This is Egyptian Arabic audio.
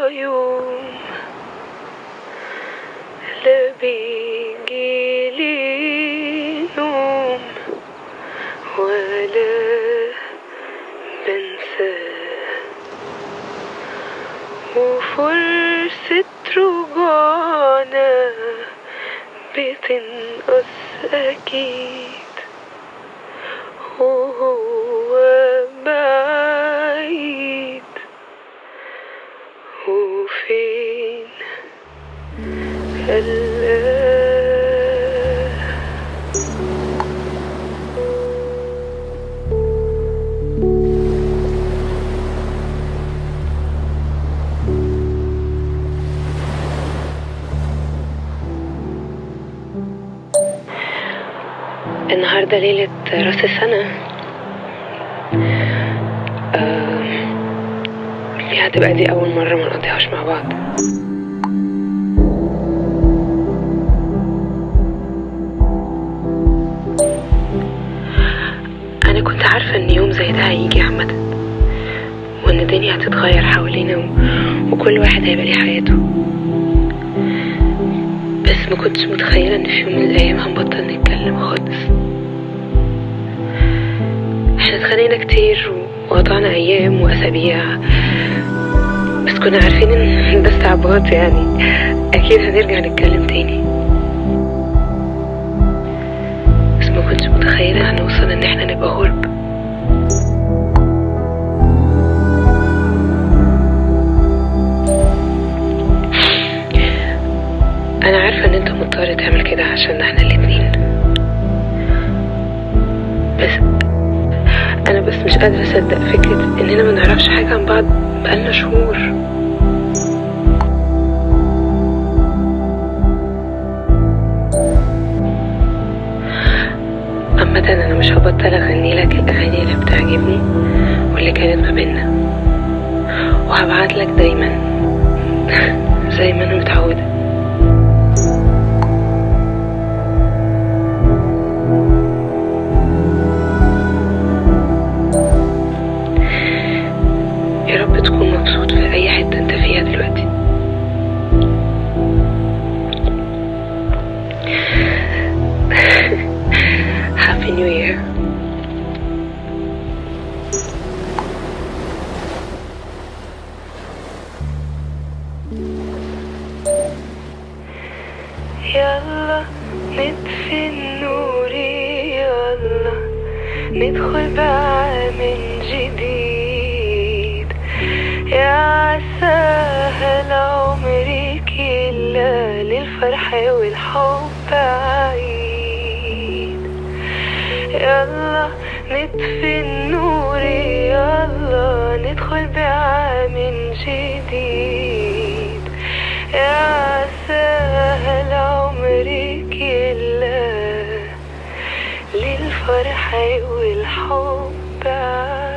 يوم لا بيجيلي نوم ولا بنساه وفرصة رجوعنا بتنقص أكيد وهو بعيد وفين الله النهاردة ليلة راس السنة آه، دي هتبقى دي أول مرة ما نقضيهاش مع بعض أنا كنت عارفة إن يوم زي ده هيجي عامة وإن الدنيا هتتغير حوالينا و... وكل واحد هيبقى ليه حياته بس ما كنتش متخيلة إن في يوم من الأيام هنبطل نتكلم خالص احنا اتخانقنا كتير وقطعنا أيام وأسابيع بس كنا عارفين إن ده استعباط يعني أكيد هنرجع نتكلم تاني بس ما كنتش متخيلة هنوصل إن احنا نبقى غرب أنا عارفة إن أنت مضطر تعمل كده عشان احنا الاتنين بس أنا بس مش قادرة أصدق فكرة إننا ما نعرفش حاجة عن بعض بقالنا شهور عامة أنا مش هبطل أغني لك الأغاني اللي بتعجبني واللي كانت ما بينا وهبعت لك دايما زي ما أنا متعودة يا رب تكون مبسوط في أي حتة أنت فيها دلوقتي Happy New Year يلا نطفي النور يلا ندخل بقى من جديد يا سهل عمري كله للفرح والحب عيد يلا نطفي النور يلا ندخل بقى من جديد يا سهل عمري كله للفرح والحب عيد